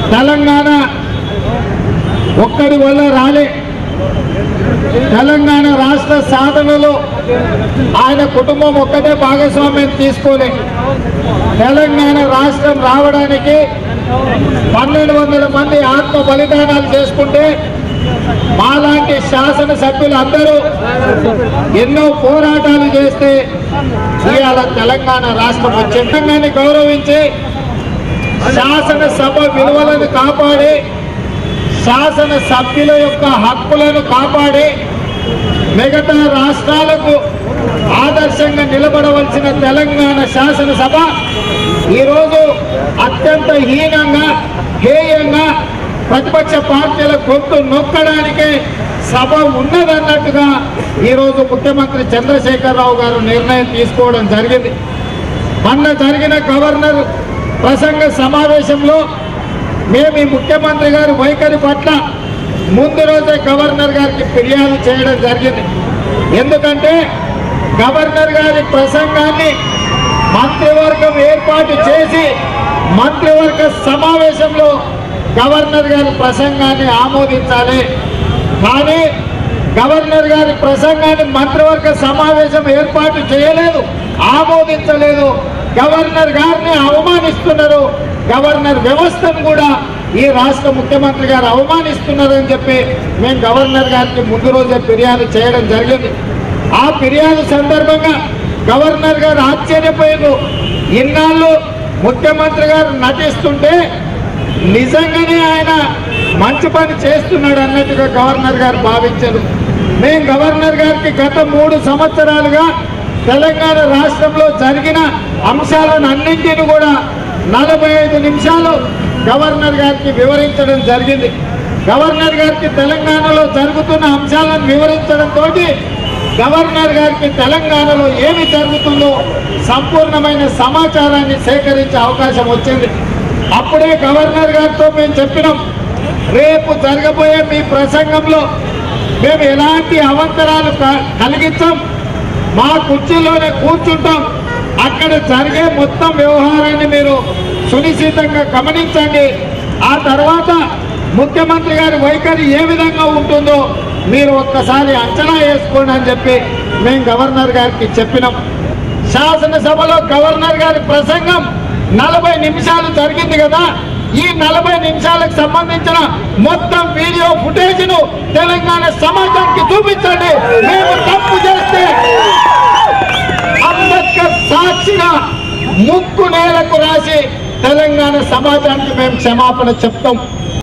తెలంగాణ ఒక్కడి వల్ల రాలే తెలంగాణ రాష్ట్ర సాధనలో ఆయన కుటుంబం ఒక్కటే భాగస్వామ్యం తీసుకోలే తెలంగాణ రాష్ట్రం రావడానికి పన్నెండు వందల మంది ఆత్మ బలిదానాలు చేసుకుంటే మాలాంటి శాసనసభ్యులు అందరూ ఎన్నో పోరాటాలు చేస్తే ఇవాళ తెలంగాణ రాష్ట్రం వచ్చింది తెలంగాణని గౌరవించి శాసనసభ విలువలను కాపాడి శాసన సభ్యుల యొక్క హక్కులను కాపాడి మిగతా రాష్ట్రాలకు ఆదర్శంగా నిలబడవలసిన తెలంగాణ శాసనసభ ఈరోజు అత్యంత హీనంగా హేయంగా ప్రతిపక్ష పార్టీల గొంతు నొక్కడానికే సభ ఉన్నదన్నట్టుగా ఈరోజు ముఖ్యమంత్రి చంద్రశేఖరరావు గారు నిర్ణయం తీసుకోవడం జరిగింది మొన్న జరిగిన గవర్నర్ ప్రసంగ సమావేశంలో మేము ఈ ముఖ్యమంత్రి గారి వైఖరి పట్ల ముందు రోజే గవర్నర్ గారికి ఫిర్యాదు చేయడం జరిగింది ఎందుకంటే గవర్నర్ గారి ప్రసంగాన్ని మంత్రివర్గం ఏర్పాటు చేసి మంత్రివర్గ సమావేశంలో గవర్నర్ గారి ప్రసంగాన్ని ఆమోదించాలి కానీ గవర్నర్ గారి ప్రసంగాన్ని మంత్రివర్గ సమావేశం ఏర్పాటు చేయలేదు ఆమోదించలేదు గవర్నర్ గారిని అవమానిస్తున్నారు గవర్నర్ వ్యవస్థను కూడా ఈ రాష్ట్ర ముఖ్యమంత్రి గారు అవమానిస్తున్నారని చెప్పి మేము గవర్నర్ గారికి ముందు రోజే ఫిర్యాదు చేయడం జరిగింది ఆ ఫిర్యాదు సందర్భంగా గవర్నర్ గారు ఆశ్చర్యపోయారు ఇన్నాళ్ళు ముఖ్యమంత్రి గారు నటిస్తుంటే నిజంగానే ఆయన మంచి పని చేస్తున్నాడు అన్నట్టుగా గవర్నర్ గారు భావించారు మేము గవర్నర్ గారికి గత మూడు సంవత్సరాలుగా తెలంగాణ రాష్ట్రంలో జరిగిన అంశాలను అన్నింటిని కూడా నలభై ఐదు నిమిషాలు గవర్నర్ గారికి వివరించడం జరిగింది గవర్నర్ గారికి తెలంగాణలో జరుగుతున్న అంశాలను వివరించడంతో గవర్నర్ గారికి తెలంగాణలో ఏమి జరుగుతుందో సంపూర్ణమైన సమాచారాన్ని సేకరించే అవకాశం వచ్చింది అప్పుడే గవర్నర్ గారితో మేము చెప్పినాం రేపు జరగబోయే మీ ప్రసంగంలో మేము ఎలాంటి అవంతరాలు క- కలిగించాం మా కుర్చీలోనే కూర్చుంటాం అక్కడ జరిగే మొత్తం వ్యవహారాన్ని మీరు సునిశ్చితంగా గమనించండి ఆ తర్వాత ముఖ్యమంత్రి గారి వైఖరి ఏ విధంగా ఉంటుందో మీరు ఒక్కసారి అంచనా వేసుకోండి అని చెప్పి మేము గవర్నర్ గారికి చెప్పినాం శాసనసభలో గవర్నర్ గారి ప్రసంగం నలభై నిమిషాలు జరిగింది కదా ఈ నలభై నిమిషాలకు సంబంధించిన మొత్తం వీడియో ఫుటేజ్ ను తెలంగాణ సమాజానికి చూపించండి మేము తప్పు చేస్తే అంబేద్కర్ సాక్షిగా ముక్కు నేలకు రాసి తెలంగాణ సమాజానికి మేము క్షమాపణ చెప్తాం